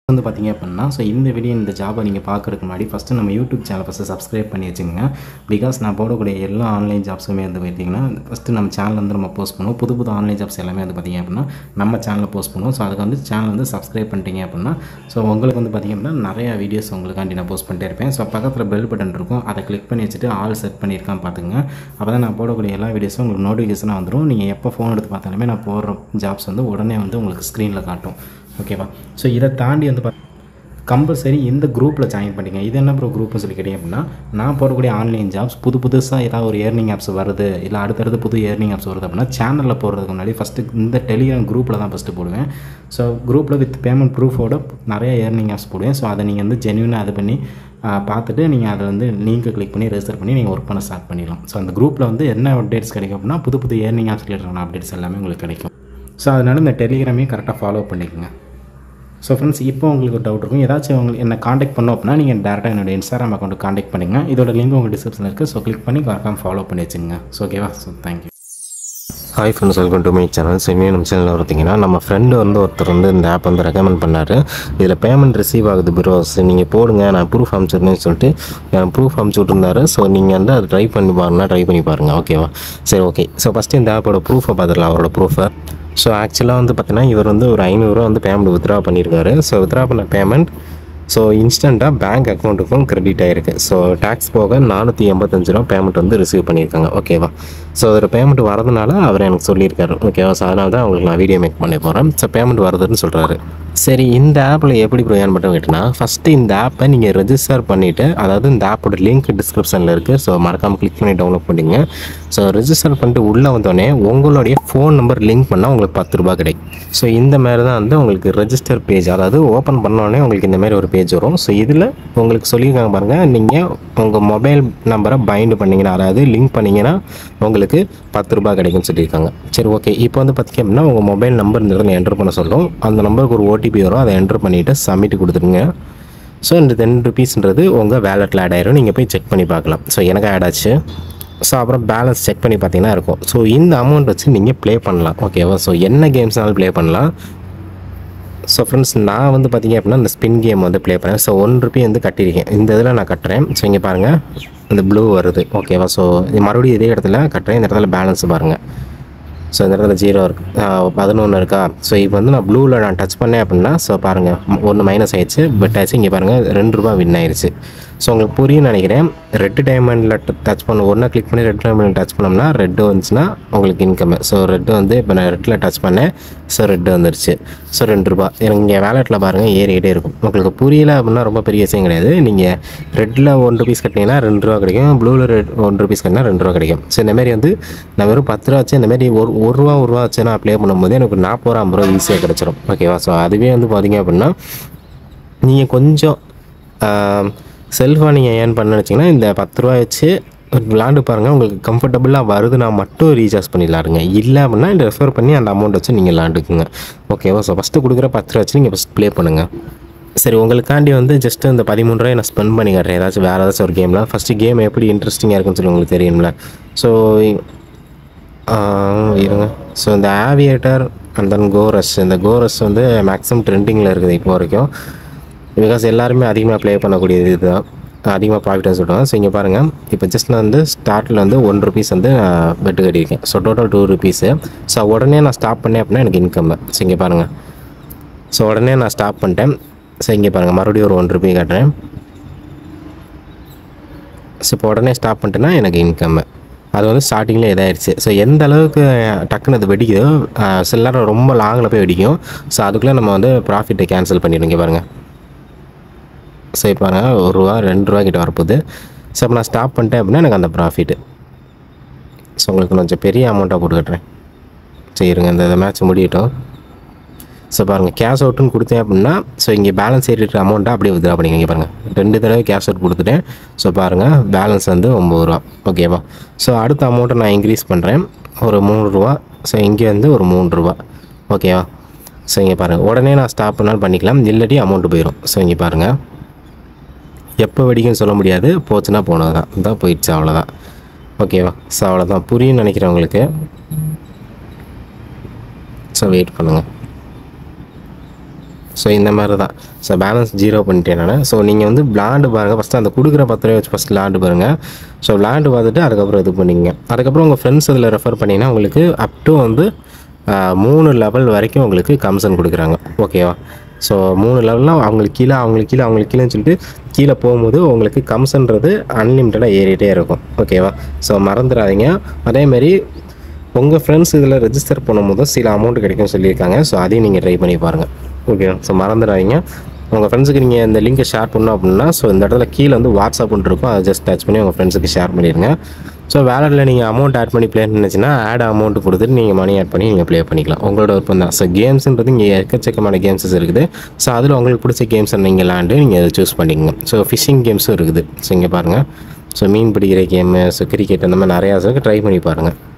வந்து பார்த்தீங்க அப்படின்னா ஸோ இந்த வீடியோ இந்த ஜாபை நீங்கள் பார்க்குறதுக்கு முன்னாடி ஃபஸ்ட்டு நம்ம யூடியூப் சேனல் ஃபஸ்ட்டு சப்ஸ்கிரைப் பண்ணி வச்சுக்கோங்க பிகாஸ் நான் போடக்கூடிய எல்லா ஆன்லைன் ஜாப்ஸுமே வந்து பார்த்தீங்கன்னா ஃபஸ்ட்டு நம்ம சேனல் வந்து நம்ம போஸ்ட் பண்ணுவோம் புது புது ஆன்லைன் ஜாப்ஸ் எல்லாமே வந்து பார்த்தீங்க அப்படின்னா நம்ம சேனலில் போஸ்ட் பண்ணுவோம் ஸோ அதுக்கு வந்து சேனல் வந்து சப்ஸ்கிரைப் பண்ணிட்டீங்க அப்படின்னா ஸோ உங்களுக்கு வந்து பார்த்தீங்க அப்படின்னா நிறையா வீடியோஸ் உங்களுக்காண்டி நான் போஸ்ட் பண்ணிட்டே இருப்பேன் ஸோ பக்கத்தில் பெல் பட்டன் இருக்கும் அதை கிளிக் பண்ணி வச்சுட்டு ஆல் செட் பண்ணியிருக்கான் பார்த்துங்க அப்போ தான் நான் போடக்கூடிய எல்லா வீடியோஸும் உங்களுக்கு நோட்டிஃபிகேஷனாக வந்துடும் நீங்கள் எப்போ ஃபோன் எடுத்து பார்த்தாலுமே நான் போடுற ஜாப்ஸ் வந்து உடனே வந்து உங்களுக்கு ஸ்க்ரீனில் காட்டும் ஓகேவா ஸோ இதை தாண்டி வந்து பார்த்து கம்பல்சரி இந்த குரூப்பில் ஜாயின் பண்ணிங்க இது என்ன ப்ரோ குரூப்னு சொல்லி கேட்டீங்க அப்படின்னா நான் போடக்கூடிய ஆன்லைன் ஜாப்ஸ் புது புதுசாக ஏதாவது ஒரு ஏர்னிங் ஆப்ஸ் வருது இல்லை அடுத்தடுத்து புது ஏர்னிங் ஆப்ஸ் வருது அப்படின்னா சேனலில் போடுறதுக்கு முன்னாடி ஃபஸ்ட்டு இந்த டெலிகிராம் குரூப்பில் தான் ஃபஸ்ட்டு போடுவேன் ஸோ குரூப்பில் வித் பேமெண்ட் ப்ரூஃபோட நிறைய ஏர்னிங் ஆப்ஸ் போடுவேன் ஸோ அதை நீங்கள் வந்து ஜென்யூனாக இது பண்ணி ஆ, பார்த்துட்டு நீங்கள் அதை வந்து லிங்க்கை கிளிக் பண்ணி ரெஜிஸ்டர் பண்ணி நீங்கள் ஒர்க் பண்ண ஸ்டார்ட் பண்ணிடலாம் ஸோ அந்த குரூப்பில் வந்து என்ன அப்டேட்ஸ் கிடைக்கும் அப்படின்னா புது புது ஏர்னிங் ஆப்ஸ் ரிலேட்டடான அப்டேட்ஸ் எல்லாமே உங்களுக்கு கிடைக்கும் ஸோ அதனால இந்த டெலிகிராமையும் கரெக்டாக ஃபாலோ பண்ணிக்கோங்க ஸோ ஃப்ரெண்ட்ஸ் இப்போ உங்களுக்கு ஒரு டவுட் இருக்கும் ஏதாச்சும் உங்களுக்கு என்ன காண்டாக்ட் பண்ணோம் அப்படின்னா நீங்கள் டேரெக்டாக என்னோட இன்ஸ்டாகிராம் அக்கௌண்ட்டு காண்டாக்ட் பண்ணுங்க இதோட லிங்க் உங்கள் டிஸ்கிரிப்ஷனில் இருக்குது ஸோ கிளிக் பண்ணி கரெக்டாக ஃபாலோ பண்ணி வச்சுங்க ஸோ ஓகேவா so thank you hi friends welcome to my channel so இனிமேல் நம்ம சேனலில் பார்த்தீங்கன்னா நம்ம ஃப்ரெண்டு வந்து ஒருத்தர் வந்து இந்த ஆப் வந்து ரெக்கமெண்ட் பண்ணார் இதில் பேமெண்ட் ரிசீவ் ஆகுது ப்ரோஸ் நீங்கள் போடுங்க நான் ப்ரூஃப் அனுப்பிச்சிருந்தேன்னு சொல்லிட்டு எனக்கு ப்ரூஃப் அனுப்பிச்சி விட்டுருந்தாரு ஸோ நீங்கள் வந்து அதை ட்ரை பண்ணி பாருங்கன்னா ட்ரை பண்ணி பாருங்கள் ஓகேவா சரி ஓகே ஸோ ஃபஸ்ட்டு இந்த ஆப்போட ப்ரூஃபை பார்த்துடலாம் அவரோட ப்ரூஃபை ஸோ ஆக்சுவலாக வந்து பார்த்தீங்கன்னா இவர் வந்து ஒரு ஐநூறுரூவா வந்து பேமெண்ட் வித்ரா பண்ணியிருக்காரு ஸோ வித்ரா பண்ண பேமெண்ட் ஸோ இன்ஸ்டண்ட்டாக பேங்க் அக்கௌண்ட்டுக்கும் கிரெடிட் ஆகிருக்கு ஸோ டேக்ஸ் போக நானூற்றி எண்பத்தஞ்சு ரூபா பேமெண்ட் வந்து ரிசீவ் பண்ணியிருக்காங்க ஓகேவா ஸோ அதில் பேமெண்ட் வரதுனால அவர் எனக்கு சொல்லியிருக்காரு ஓகேவா ஸோ அதனால தான் உங்களுக்கு நான் வீடியோ மேக் பண்ண போகிறேன் ஸோ பேமெண்ட் வருதுன்னு சொல்கிறாரு சரி இந்த ஆப்பில் எப்படி ப்ரோயான் பண்ணுறது கேட்டினா ஃபஸ்ட்டு இந்த ஆப்பை நீங்கள் ரெஜிஸ்டர் பண்ணிவிட்டு அதாவது இந்த ஆப்போட லிங்க் டிஸ்கிரிப்ஷனில் இருக்குது ஸோ மறக்காமல் கிளிக் பண்ணி டவுன்லோட் பண்ணிங்க ஸோ ரெஜிஸ்டர் பண்ணிட்டு உள்ளே வந்தோடனே உங்களுடைய ஃபோன் நம்பர் லிங்க் பண்ணால் உங்களுக்கு பத்து ரூபா கிடைக்கும் ஸோ இந்த மாதிரி தான் வந்து உங்களுக்கு ரெஜிஸ்டர் பேஜ் அதாவது ஓப்பன் பண்ணோடனே உங்களுக்கு இந்த மாதிரி ஒரு பேஜ் வரும் ஸோ இதில் உங்களுக்கு சொல்லியிருக்காங்க பாருங்கள் நீங்கள் உங்கள் மொபைல் நம்பரை பைண்ட் பண்ணிங்கன்னா அதாவது லிங்க் பண்ணிங்கன்னா உங்களுக்கு பத்து ரூபா கிடைக்கும்னு சொல்லியிருக்காங்க சரி ஓகே இப்போ வந்து பார்த்திங்க அப்படின்னா உங்கள் மொபைல் நம்பர் இந்த இடத்துல என்டர் பண்ண சொல்லும் அந்த நம்பருக்கு ஒரு ஓடிபி வரும் அதை என்டர் பண்ணிவிட்டு சப்மிட் கொடுத்துருங்க ஸோ இந்த டென் ருபீஸ்ன்றது உங்கள் வேலெட்டில் ஆட் ஆயிரும் நீங்கள் போய் செக் பண்ணி பார்க்கலாம் ஸோ எனக்கு ஆட் ஆச்சு ஸோ அப்புறம் பேலன்ஸ் செக் பண்ணி பார்த்தீங்கன்னா இருக்கும் ஸோ இந்த அமௌண்ட் வச்சு நீங்கள் ப்ளே பண்ணலாம் ஓகேவா ஸோ என்ன கேம்ஸ்னாலும் ப்ளே பண்ணலாம் ஸோ ஃப்ரெண்ட்ஸ் நான் வந்து பார்த்தீங்க அப்படின்னா இந்த ஸ்பின் கேம் வந்து ப்ளே பண்ணேன் ஸோ ஒன் ருபி வந்து கட்டியிருக்கேன் இந்த இதில் நான் கட்டுறேன் ஸோ இங்கே பாருங்கள் இந்த ப்ளூ வருது ஓகேவா ஸோ மறுபடியும் இதே இடத்துல கட்டுறேன் இந்த இடத்துல பேலன்ஸ் பாருங்கள் ஸோ இந்த இடத்துல ஜீரோ இருக்கு பதினொன்று இருக்கா ஸோ இப்போ வந்து நான் ப்ளூவில் நான் டச் பண்ணேன் அப்படின்னா ஸோ பாருங்கள் ஒன்று மைனஸ் ஆயிடுச்சு பட் ஆயிடுச்சு இங்கே பாருங்கள் ரெண்டு ரூபா வின் ஆயிடுச்சு ஸோ உங்களுக்கு புரியும்னு நினைக்கிறேன் ரெட்டு டைமண்டில் டச் பண்ண ஒன்றா கிளிக் பண்ணி ரெட் டைமண்டில் டச் பண்ணோம்னா ரெட்டு வந்துச்சுன்னா உங்களுக்கு இன்கம் ஸோ ரெட்டு வந்து இப்போ நான் ரெட்டில் டச் பண்ணேன் ஸோ ரெட்டு வந்துருச்சு ஸோ ரெண்டு ரூபா எனக்கு இங்கே வேலெட்டில் பாருங்கள் ஏறிக்கிட்டே இருக்கும் உங்களுக்கு புரியல அப்படின்னா ரொம்ப பெரிய விஷயம் கிடையாது நீங்கள் ரெட்டில் ஒன் ருபீஸ் கட்டினீங்கன்னா ரெண்டு ரூபா கிடைக்கும் ப்ளூவில் ரெட் ஒன் ருபீஸ் கட்டினா ரெண்டு ரூபா கிடைக்கும் ஸோ இந்த மாதிரி வந்து நான் வெறும் பத்து ரூபா வச்சு இந்த மாதிரி ஒரு ஒரு ரூபா ஒரு ரூபா வச்சு நான் ப்ளே பண்ணும்போது எனக்கு நாற்பது ரூபா ஐம்பது ரூபா ஈஸியாக கிடச்சிரும் ஓகேவா ஸோ அதுவே வந்து பார்த்தீங்க அப்படின்னா நீங்கள் கொஞ்சம் செல்ஃபாக நீங்கள் ஏர்ன் பண்ண நினச்சிங்கன்னா இந்த பத்து ரூபா வச்சு விளாண்டு பாருங்கள் உங்களுக்கு கம்ஃபர்டபுளாக வருதுன்னா மட்டும் ரீசார்ஜ் பண்ணிடலாருங்க இல்லை அப்படின்னா இந்த ரெஃபர் பண்ணி அந்த அமௌண்ட் வச்சு நீங்கள் விளாண்டுக்குங்க ஓகேவா ஸோ ஃபஸ்ட்டு கொடுக்குற பத்து ரூபா வச்சு நீங்கள் ஃபஸ்ட் ப்ளே பண்ணுங்கள் சரி உங்களுக்காண்டி வந்து ஜஸ்ட் இந்த பதிமூணு ரூபாய் நான் ஸ்பெண்ட் பண்ணி காட்டுறேன் ஏதாச்சும் வேறு ஏதாச்சும் ஒரு கேமில் ஃபஸ்ட்டு கேம் எப்படி இன்ட்ரெஸ்டிங்காக இருக்குன்னு சொல்லி உங்களுக்கு தெரியும்ல ஸோ இருங்க ஸோ இந்த ஆவியேட்டர் அண்ட் தென் கோரஸ் இந்த கோரஸ் வந்து மேக்ஸிமம் ட்ரெண்டிங்கில் இருக்குது இப்போ வரைக்கும் பிகாஸ் எல்லாருமே அதிகமாக ப்ளே பண்ணக்கூடியது இதுதான் அதிகமாக ப்ராஃபிட்டாக சொல்லுவாங்க ஸோ இங்கே பாருங்கள் இப்போ ஜஸ்ட் நான் வந்து ஸ்டார்ட்டில் வந்து ஒன் ருபீஸ் வந்து நான் பெட்டு கட்டியிருக்கேன் so total two rupees so உடனே நான் ஸ்டாப் பண்ணேன் அப்படின்னா எனக்கு இன்கம் ஸோ இங்கே பாருங்கள் ஸோ உடனே நான் ஸ்டாப் பண்ணிட்டேன் ஸோ இங்கே பாருங்கள் மறுபடியும் ஒரு ஒன் ருபி காட்டுறேன் ஸோ இப்போ உடனே ஸ்டாப் பண்ணிட்டேன்னா எனக்கு இன்கம் அது வந்து ஸ்டார்டிங்கில் இதாகிடுச்சு ஸோ எந்த அளவுக்கு டக்குன்னு அது வெடிக்குதோ ஆஹ் சில நேரம் ரொம்ப லாங்கில் போய் வெடிக்கும் ஸோ அதுக்குள்ளே நம்ம வந்து ப்ராஃபிட்டை கேன்சல் பண்ணிடுங்க பாருங்கள் ஸோ இப்போ பாருங்கள் ஒரு ரூபா ரெண்டு ரூபா கிட்ட வரப்போகுது ஸோ இப்போ நான் ஸ்டாப் பண்ணிட்டேன் அப்படின்னா எனக்கு அந்த ப்ராஃபிட்டு ஸோ உங்களுக்கு கொஞ்சம் பெரிய அமௌண்ட்டாக போட்டு கட்டுறேன் சரி இருங்க இந்த மேட்ச் முடியட்டும் ஸோ பாருங்கள் கேஷ் அவுட்டுன்னு கொடுத்தேன் அப்படின்னா ஸோ இங்கே பேலன்ஸ் ஏறிட்டு அமௌண்ட்டாக அப்படியே வித்ரா பண்ணிங்க இங்கே பாருங்கள் ரெண்டு தடவை கேஷ் அவுட் கொடுத்துட்டேன் ஸோ பாருங்கள் பேலன்ஸ் வந்து ஒம்பது ரூபா ஓகேவா ஸோ அடுத்த அமௌண்ட்டை நான் இன்க்ரீஸ் பண்ணுறேன் ஒரு மூணு ரூபா ஸோ இங்கே வந்து ஒரு மூணு ரூபா ஓகேவா ஸோ இங்கே பாருங்கள் உடனே நான் ஸ்டாப் பண்ணாலும் பண்ணிக்கலாம் இல்லாட்டி அமௌண்ட்டு போயிடும் ஸோ இங்கே பாருங்கள் எப்போ வெடிக்கும்னு சொல்ல முடியாது போச்சுன்னா போனது தான் இதான் போயிடுச்சு அவ்வளோதான் ஓகேவா ஸோ அவ்வளோதான் புரியும்னு நினைக்கிறேன் உங்களுக்கு ஸோ வெயிட் பண்ணுங்கள் ஸோ இந்த மாதிரி தான் ஸோ பேலன்ஸ் ஜீரோ பண்ணிட்டேன் நான் ஸோ நீங்கள் வந்து விளாண்டு பாருங்கள் ஃபஸ்ட்டு அந்த கொடுக்குற பத்து ரூபாய் வச்சு ஃபஸ்ட் விளாண்டு பாருங்கள் ஸோ விளாண்டு பார்த்துட்டு அதுக்கப்புறம் இது பண்ணிங்க அதுக்கப்புறம் உங்கள் ஃப்ரெண்ட்ஸ் இதில் ரெஃபர் பண்ணிங்கன்னா உங்களுக்கு அப் டு வந்து ஆஹ், மூணு லெவல் வரைக்கும் உங்களுக்கு கமிஷன் கொடுக்குறாங்க ஓகேவா ஸோ மூணு லெவல்லாம் அவங்களுக்கு கீழே அவங்களுக்கு கீழே அவங்களுக்கு கீழேன்னு சொல்லிட்டு கீழே போகும்போது உங்களுக்கு கமிஷன்றது அன்லிமிட்டடாக ஏறிட்டே இருக்கும் ஓகேவா ஸோ மறந்துடாதீங்க அதேமாரி உங்கள் ஃப்ரெண்ட்ஸ் இதில் ரெஜிஸ்டர் பண்ணும்போது சில அமௌண்ட் கிடைக்கும்னு சொல்லியிருக்காங்க ஸோ அதையும் நீங்கள் ட்ரை பண்ணி பாருங்கள் ஓகே ஸோ மறந்துடாதீங்க உங்கள் ஃப்ரெண்ட்ஸுக்கு நீங்கள் இந்த லிங்கை ஷேர் பண்ணோம் அப்படின்னா ஸோ இந்த இடத்துல கீழே வந்து வாட்ஸ்அப்னு இருக்கும் அதை ஜஸ்ட் டச் பண்ணி உங்கள் ஃப்ரெண்ட்ஸுக்கு ஷேர் பண்ணிடுங்க ஸோ வேலட்டில் நீங்கள் அமௌண்ட் ஆட் பண்ணி ப்ளே நினச்சின்னா ஆட் அமௌண்ட் கொடுத்துட்டு நீங்கள் மணி ஆட் பண்ணி நீங்கள் ப்ளே பண்ணிக்கலாம் உங்களோட விருப்பம் தான் ஸோ கேம்ஸுன்றது இங்கே எக்கச்சக்கமான கேம்ஸஸ் இருக்குது ஸோ அதில் உங்களுக்கு பிடிச்ச கேம்ஸை நீங்கள் விளாண்டு நீங்கள் அதை சூஸ் பண்ணிக்கங்க ஸோ ஃபிஷிங் கேம்ஸும் இருக்குது ஸோ இங்கே பாருங்கள் ஸோ மீன் பிடிக்கிற கேமு ஸோ கிரிக்கெட் அந்த மாதிரி நிறையா இருக்குது ட்ரை பண்ணி பாருங்கள்